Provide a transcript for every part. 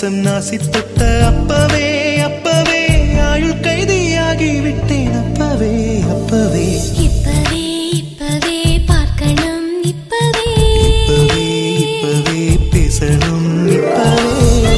நேசம் நாசி தொட்ட அப்பவே அப்பவே ஆயுள் கைதியாகி விட்டேன் அப்பவே அப்பவே இப்பவே இப்பவே பார்க்கணும் இப்பவே இப்பவே இப்பவே பேசணும் இப்பவே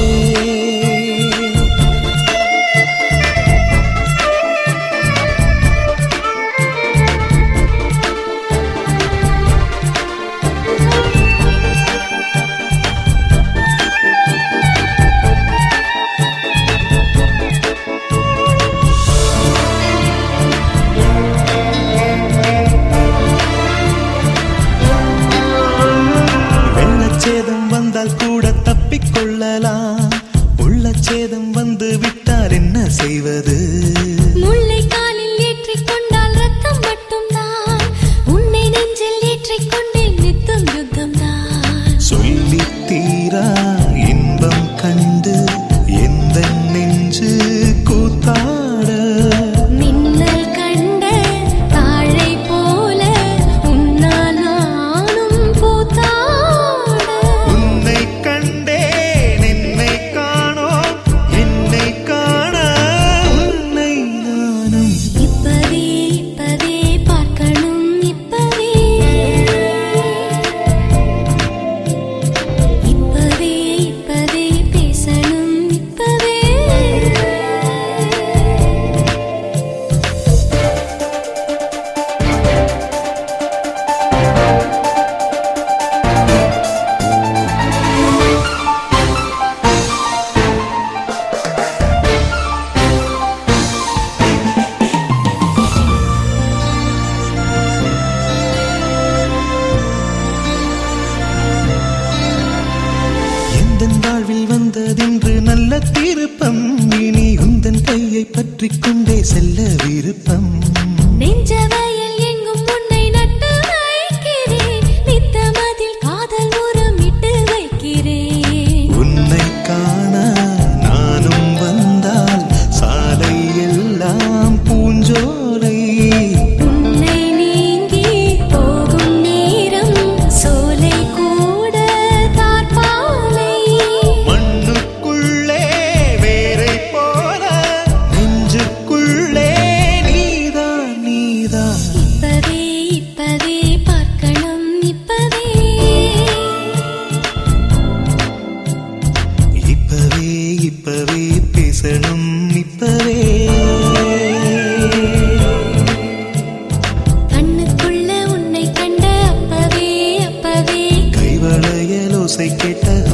வெள்ளச்சேதம் வந்தால் கூட தப்பிக்கொள்ளலாம் உள்ளச்சேதம் வந்து விட்டால் என்ன செய்வது முல்லை காலில் ஏற்றிக் கொண்டால் ரத்தம் மட்டும்தான் உன்னை நெஞ்சில் ஏற்றிக் கொண்டேன் நித்தம் யுத்தம்தான் சொல்லி தீரா இன்பம் கண்டு எந்த நெஞ்சு கூத்தாட மின்னல் கண்ட தாழை போல உன்னால் நானும் பூத்தாட உன்னை கண்டேன் என்னை காணோம் என்னை காண உன்னை நானும் இப்பவே இப்பவே பார்க்கணும் இப்பவே இப்பவே இப்பவே பேசணும் இப்பவே எந்தன் வாழ்வில் வந்ததென்று நல்ல திருப்பம் இனி உந்தன் கையை பற்றிக் கொண்டே செல்ல விருப்பம் நெஞ்ச வயல் எங்கும் உன்னை நட்டு வைக்கிறேன் நித்தமதில் காதல் உரம் இட்டு வைக்கிறேன் உன்னை காண நானும் வந்தால் சாலை எல்லாம் பூஞ்சோலை உன்னை நீங்கி போகும் நேரம் சோலை கூட தார்பாலை மண்ணுக்குள்ளே வேரை போல நெஞ்சுக்குள்ளே நீதான் நீதான் இப்பவே இப்பவே பார்க்கணும் இப்பவே இப்பவே இப்பவே பேசணும் இப்பவே கண்ணுக்குள்ள உன்னை கண்ட அப்பவே அப்பவே கைவளையலோசை கேட்ட